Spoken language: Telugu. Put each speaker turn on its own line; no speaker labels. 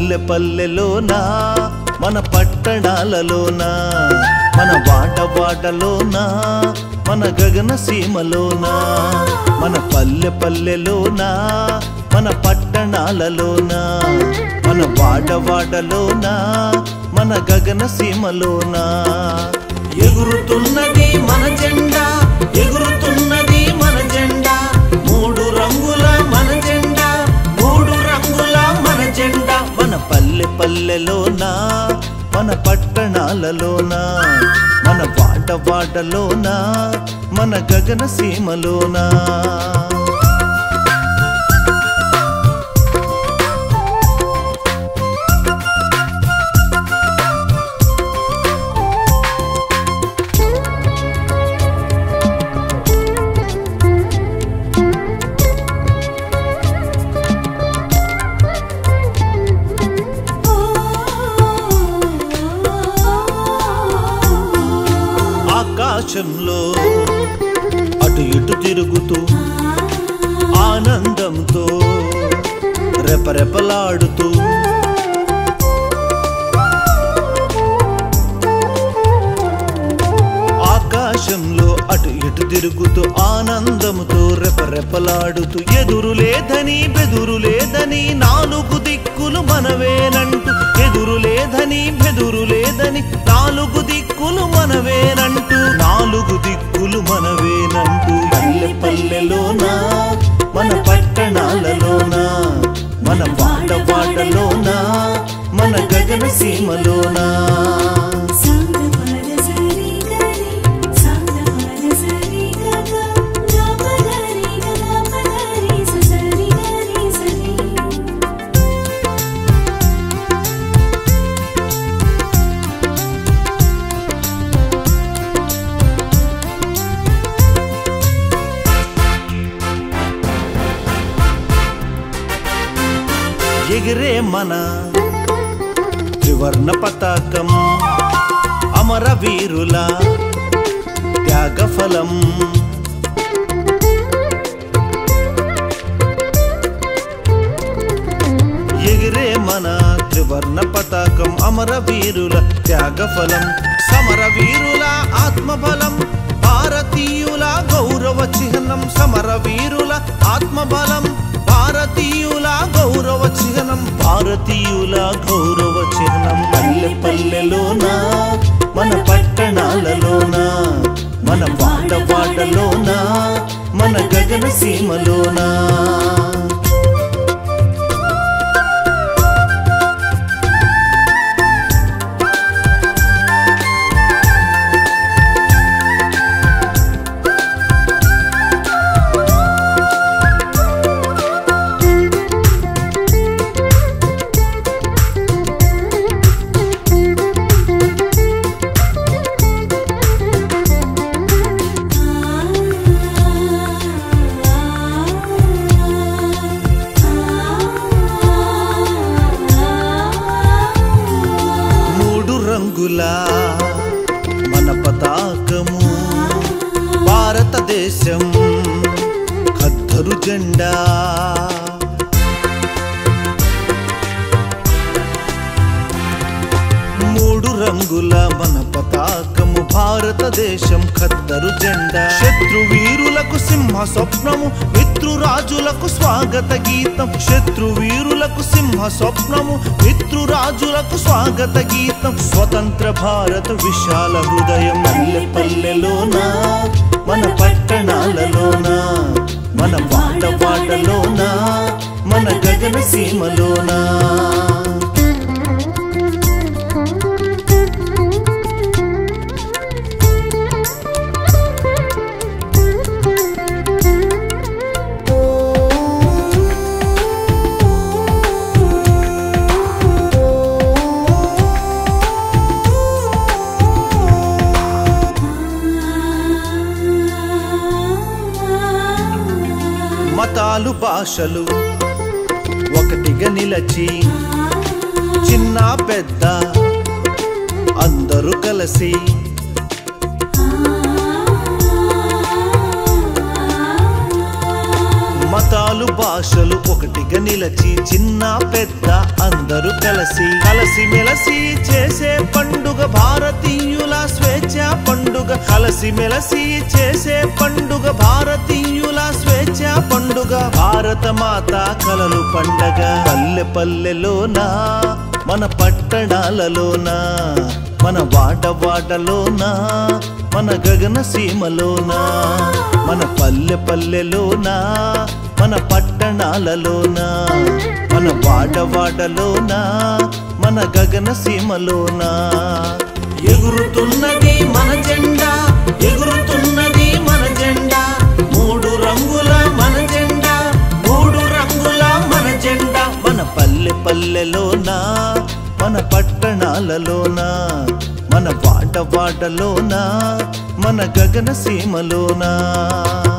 పల్లె పల్లెలోనా మన పట్టణాలలోనా మన వాట వాటలోనా మన గగన సీమలోనా మన పల్లె పల్లెలోనా మన పట్టణాలలోనా మన వాట వాటలోనా మన గగన సీమలోనా ఎగురుతున్నది మన జెండా ఎగురుతున్నది మన జెండా మూడు రంగుల మన జెండా మూడు రంగుల మన జెండా మన పల్లె పల్లెలోనా మన పట్టణాలలోనా మన వాట వాటలోనా మన గగన సీమలోనా ఆకాశంలో అటు ఇటు తిరుగుతూ ఆనందంతో రెపరెపలాడుతూ ఆకాశంలో అటు ఇటు తిరుగుతూ ఆనందముతో రెపరెపలాడుతూ ఎదురు లేదని బెదురు లేదని నాలుగు దిక్కులు మనవేనంటూ ఎదురు లేదని బెదురు లేదని నాలుగు దిక్కులు మనవేనంటూ నాలుగు దిక్కులు మనవేనంటూ పల్లె పల్లెలోనా మన పట్టణాలలోనా మన వాట వాటలోనా మన గగన సీమలోనా
సాంగ పద సరి గరి సాంగ పద సరి గగ గప గరి గప గరి సరి గరి సరి
ఎగిరే మన త్రివర్ణ పతాకం అమర వీరుల త్యాగఫలం ఎగిరే మన త్రివర్ణ పతాకం అమర వీరుల త్యాగఫలం సమర వీరుల ఆత్మబలం భారతీయుల గౌరవ చిహ్నం సమర వీరుల ఆత్మబలం భారతీయుల గౌరవ చిహ్నం భారతీయుల గౌరవ చిహ్నం పల్లె పల్లెలోనా మన పట్టణాలలోనా మన వాట వాటలోనా మన గగన సీమలోనా మూడు రంగుల మన పతాకము భారతదేశం ఖద్దరు జెండా మూడు రంగుల మన పతాకము భారతదేశం ఖద్దరు జెండా శత్రు వీరులకు సింహ స్వప్నము మిత్రురాజులకు స్వాగత గీతం శత్రు వీరులకు సింహ స్వప్నము మిత్రురాజులకు స్వాగత గీతం స్వతంత్ర భారత విశాల హృదయం పల్లె పల్లెలోనా మన పట్టణాలలోనా మన వాట వాటలోనా మన గగన సీమలోనా మతాలు భాషలు ఒకటిగా నిలచి చిన్న పెద్ద అందరూ కలిసి మతాలు భాషలు భాషలు ఒకటిగా నిలచి చిన్న పెద్ద అందరూ కలిసి కలిసి మెలసి చేసే పండుగ భారతీయుల స్వేచ్ఛ పండుగ కలిసి మెలసి చేసే పండుగ భారతీయుల స్వేచ్ఛ పండుగ భారత మాత కలలు పండగ పల్లె పల్లెలోనా మన పట్టణాలలోనా మన వాడ వాడలోనా మన గగన సీమలోనా మన పల్లె పల్లెలోనా మన పట్టణాలలోనా మన వాడ వాడలోనా మన గగన సీమలోనా ఎగురుతున్నది మన జెండా ఎగురుతున్నది మన జెండా మూడు రంగుల మన జెండా మూడు రంగుల మన జెండా మన పల్లె పల్లెలోనా మన పట్టణాలలోనా మన వాడ వాడలోనా మన గగన సీమలోనా